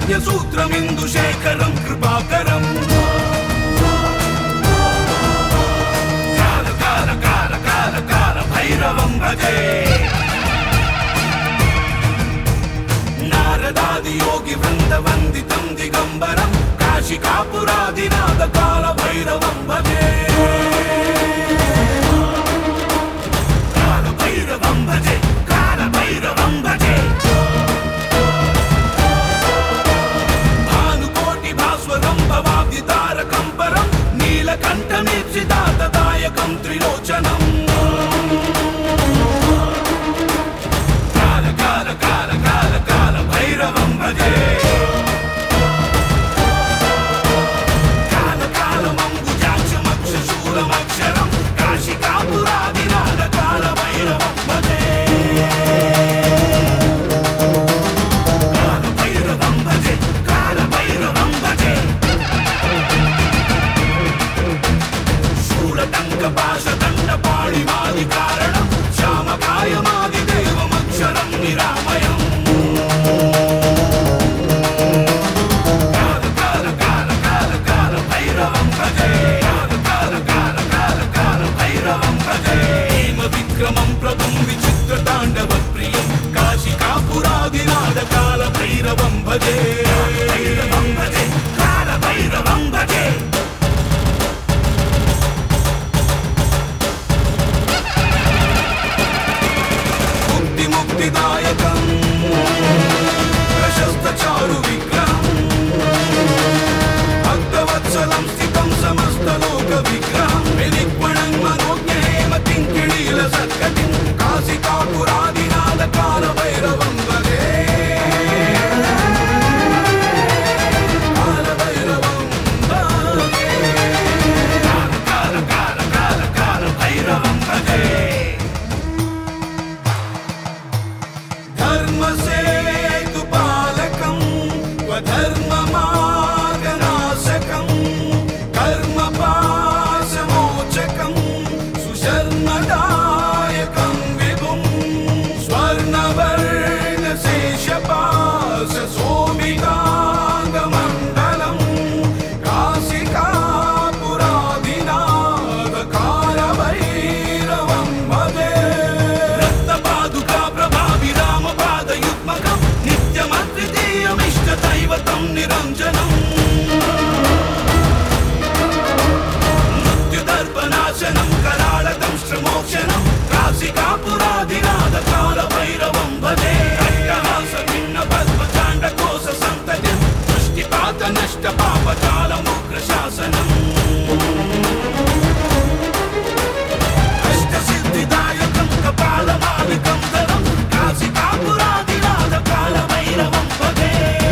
సూత్రమిందు శేఖరం కృపాకరం కాల కాల కాల కాల కాల భైరవం భజే నారదాది యోగి వృంద వందితం దిగంబరం కాశికాపురాదినాథ కాల భైరవం భజే కాల భైరవం భజే కాల భైరవం భజే భానుకోటి భాస్వరం భవాబ్ది తారకం పరం నీలకంఠమీప్సిదాతదాయకం త్రిలోచనం కాల కాల కాల కాల కాల భైరవం భజే కాల కాలమంబుజాక్షమక్షశూలమక్షరం కాశికాపురాదినాథ కాల భైరవం భజే కాల భైరవం భజే కాల భైరవం భజే శూలటంక పాశదండ పాణిమాది కారణం శ్యామకాయమాది దేవమక్షరం నిరామయం కాల కాల కాల కాల కాల భైరవం భజే కాల కాల కాల కాల కాల భైరవం భజే హేమ విక్రమం ప్రభుం విచిత్ర తాండవ ప్రియం కాశికాపురాదినాథ కాల భైరవం భజే భైరవం భజే కాల భైరవం భజే ముక్తి ముక్తిదాయకం ప్రశస్త చారు విగ్రహం భక్తవత్సలం స్థితం సమస్త లోక విగ్రహం వినిక్వణం మనోజ్ఞేమ కింకిణీల సత్కటిం కాశికాపురాదినాథ కాల భైరవం భజే కాల భైరవం భజే కాల కాల కాల కాల కాల భైరవం భజే धर्मसेतुपालकं स्वधर्ममार्गनाशकं कर्मपाशमोचकं सुशर्मदायकं विभुं स्वर्णवर्णशेषपाशशोभिताङ्गमण्डलं काशिकापुरादिनाथ कालभैरवं भजे रक्तपादुका प्रभाविरामपादयुग्मकं नित्यमद्वितीयमिष्टदैवतं निरञ्जनम् मृत्युदर्पनाशनं कराळकं श्रमोक्षणं काशिकापुरादिनाथ कालभैरवं भजे अट्टहासभिन्न पद्मचाण्डकोश सन्ततिं दृष्टिपात नष्ट पापजालमुग्रशासनम् अष्टसिद्धिदायकं कपालमालिकं धरं काशिकापुरादिनाथ कालभैरवं भजे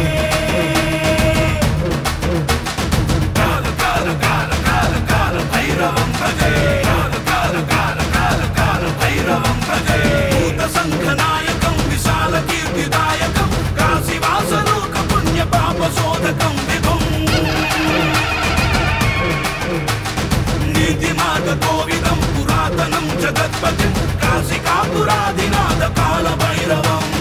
काल काल काल काल काल भैरवं भजे काल काल काल काल काल भैरवं भजे भूतसङ्घनायकं विशालकीर्तिदायकं काशीवासलोकपुण्यपापशोधकं विभुम् नीतिमार्गकोविदं पुरातनं जगत्पतिं काशिकापुरादिनाथ कालभैरवम्